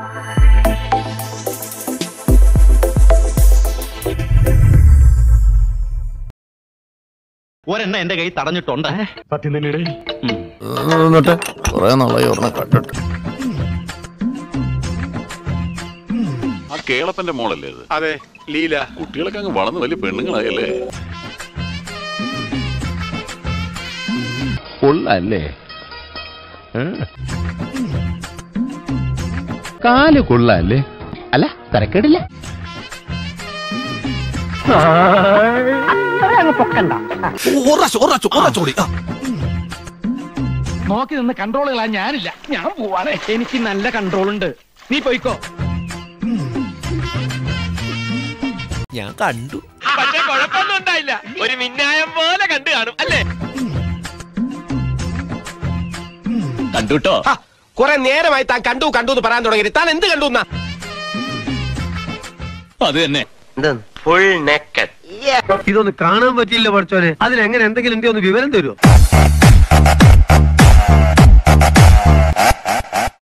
ഒരെണ്ണ എന്റെ കൈ തടഞ്ഞിട്ടുണ്ട് സത്യം തന്നെയാണ് എന്നിട്ട് കുറെ നാളായി ഒരെണ്ണം കണ്ടിട്ട് ആ കേളപ്പന്റെ മോളല്ലേ അത് അതെ ലീല കുട്ടികളൊക്കെ അങ്ങ് വളർന്ന് വലിയ പെണ്ണുങ്ങളായല്ലേ കൊള്ളല്ലേ കാല് കൊള്ളല്ലേ അല്ല തരക്കേടില്ല നോക്കി നിന്ന് കൺട്രോൾ കളാൻ ഞാനില്ല ഞാൻ പോവാണ് എനിക്ക് നല്ല കൺട്രോൾ ഉണ്ട് നീ പോയിക്കോ ഞാൻ കണ്ടു പക്ഷെ കുഴപ്പമൊന്നും ഉണ്ടായില്ല ഒരു മിന്നായം പോലെ കണ്ടു കാണും അല്ലേ കണ്ടുട്ടോ കുറെ നേരമായി താൻ കണ്ടു കണ്ടു എന്ന് പറയാൻ തുടങ്ങി താൻ എന്ത് കണ്ടു എന്നാ അത് തന്നെ ഫുൾ നെക്കഡ് ഇതൊന്ന് കാണാൻ പറ്റിയില്ല പഠിച്ചോനെ അതിനെങ്ങനെ എന്തെങ്കിലും ഉണ്ടെങ്കിൽ ഒന്ന് വിവരം തരുമോ